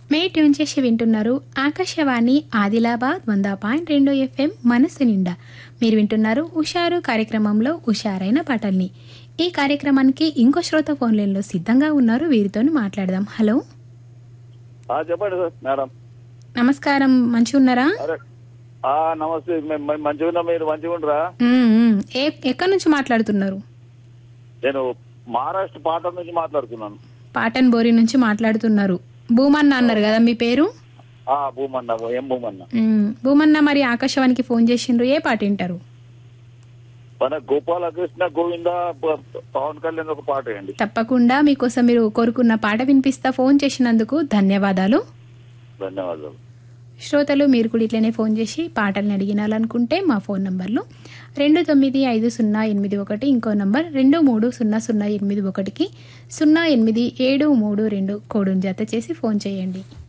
మే tune చేసి వింటున్నారు ఆకాశవాణి ఆదిలాబాద్ వంద పాయింట్ రెండు ఎఫ్ఎం మనసు నిండా మీరు వింటున్నారు ఉషారు కార్యక్రమంలో ఉషారైన పాటల్ని ఈ కార్యక్రమానికి ఇంకో శ్రోత ఫోన్ లైన్లో సిద్ధంగా ఉన్నారు వీరితో మాట్లాడదాం హలో ఆ, చెప్పండి సార్ మేడం నమస్కారం మంచిగా ఉన్నారా అరే ఆ నమస్తే మేము మేము మంచిగా ఉన్నాం మీరు మంచిగా ఉండరా మ్మ్, మ్మ్. ఏ ఎక్కడి నుంచి మాట్లాడుతున్నారు నేను మహారాష్ట్ర పాట నుంచి మాట్లాడుతున్నాను పాటన్ బోరి నుంచి మాట్లాడుతున్నారు భూమన్న అన్నారు కదా మీ పేరు ఆ భూమన్న ఏం భూమన్న మ్మ్. భూమన్న మరి ఆకాశవాణికి ఫోన్ చేసిండ్రు ఏ పాట వింటారు మన గోపాలకృష్ణ గోవింద ప- పవన్ కళ్యాణ్ ఒక పాట వేయండి తప్పకుండా మీకోసం మీరు కోరుకున్న పాట వినిపిస్తా ఫోన్ చేసినందుకు ధన్యవాదాలు ధన్యవాదాలు శ్రోతలు మీరు కూడా ఇట్లనే ఫోన్ చేసి పాటల్ని అడిగినాలనుకుంటే మా ఫోన్ నంబర్లు రెండు తొమ్మిది ఐదు సున్నా ఎనిమిది ఒకటి ఇంకో నంబర్ రెండు మూడు సున్నా సున్నా ఎనిమిది ఒకటికి సున్నా ఎనిమిది ఏడు మూడు రెండు కోడును జత చేసి ఫోన్ చేయండి